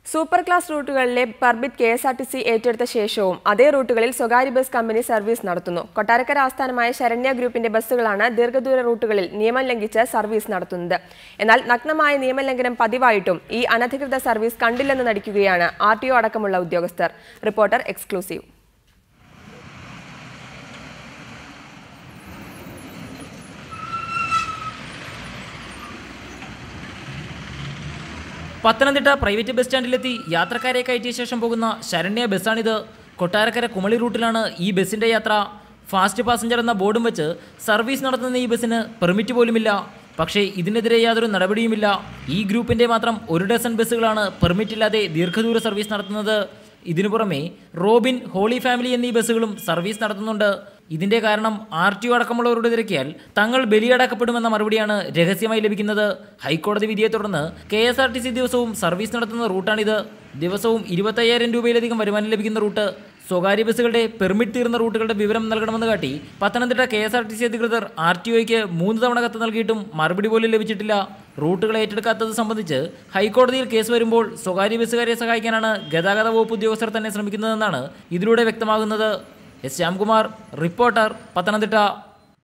super class റൂട്ടുകളിലെ permit K S R T C ഏറ്റെടുത്ത ശേഷവും അതേ റൂട്ടുകളിൽ സ്വകാര്യ ബസ് കമ്പനി സർവീസ് നടത്തുന്നു കൊട്ടാരക്കര ആസ്ഥാനമായ ശരണ്യ ഗ്രൂപ്പിന്റെ ബസ്സുകളാണ് ദീർഘദൂര റൂട്ടുകളിൽ നിയമം ലംഘിച്ച് സർവീസ് നടത്തുന്നത് എന്നാൽ നഗ്നമായ നിയമലംഘനം പതിവായിട്ടും ഈ അനധികൃത സർവീസ് കണ്ടില്ലെന്ന് നടിക്കുകയാണ് ആർ ടി ഒ അടക്കമുള്ള ഉദ്യോഗസ്ഥർ reporter exclusive Pathanamthitta private bus സ്റ്റാൻഡിലെത്തി യാത്രക്കാരെ കയറ്റിയ ശേഷം പോകുന്ന ശരണ്യ ബസ്സാണിത് കൊട്ടാരക്കര കുമളി റൂട്ടിലാണ് ഈ ബസ്സിന്റെ യാത്ര ഫാസ്റ്റ് പാസഞ്ചർ എന്ന ബോർഡും വെച്ച് സർവീസ് നടത്തുന്ന ഈ ബസ്സിന് പെർമിറ്റ് പോലുമില്ല പക്ഷേ ഇതിനെതിരെ യാതൊരു നടപടിയുമില്ല ഈ ഗ്രൂപ്പിന്റെ മാത്രം ഒരു ഡസൻ ബസ്സുകളാണ് പെർമിറ്റ് ഇല്ലാതെ ദീർഘദൂര സർവീസ് നടത്തുന്നത് ഇതിനു പുറമെ റോബിൻ ഹോളി ഫാമിലി എന്നീ ബസ്സുകളും സർവീസ് നടത്തുന്നുണ്ട് ഇതിന്റെ കാരണം ആർ ടി ഒ അടക്കമുള്ളവരോട് തിരക്കിയാൽ തങ്ങൾ ബലിയടക്കപ്പെടുമെന്ന മറുപടിയാണ് രഹസ്യമായി ലഭിക്കുന്നത് ഹൈക്കോടതി വിധിയെ തുടർന്ന് K S R T C ദിവസവും സർവീസ് നടത്തുന്ന റൂട്ടാണിത് ദിവസവും ഇരുപത്തയ്യായിരം രൂപയിലധികം വരുമാനം ലഭിക്കുന്ന റൂട്ട് സ്വകാര്യ ബസ്സുകളുടെ പെർമിറ്റ് തീർന്ന റൂട്ടുകളുടെ വിവരം നൽകണമെന്ന് കാട്ടി Pathanamthitta K S R T C അധികൃതർ ആർ ടി ഒയ്ക്ക് മൂന്ന് തവണ കത്ത് നൽകിയിട്ടും മറുപടി പോലും ലഭിച്ചിട്ടില്ല റൂട്ടുകൾ ഏറ്റെടുക്കാത്തത് സംബന്ധിച്ച് ഹൈക്കോടതിയിൽ കേസ് വരുമ്പോൾ സ്വകാര്യ ബസ്സുകാരെ സഹായിക്കാനാണ് ഗതാഗത വകുപ്പ് ഉദ്യോഗസ്ഥർ തന്നെ ശ്രമിക്കുന്നതെന്നാണ് ഇതിലൂടെ വ്യക്തമാകുന്നത് എസ് ശ്യാംകുമാർ റിപ്പോർട്ടർ പത്തനംതിട്ട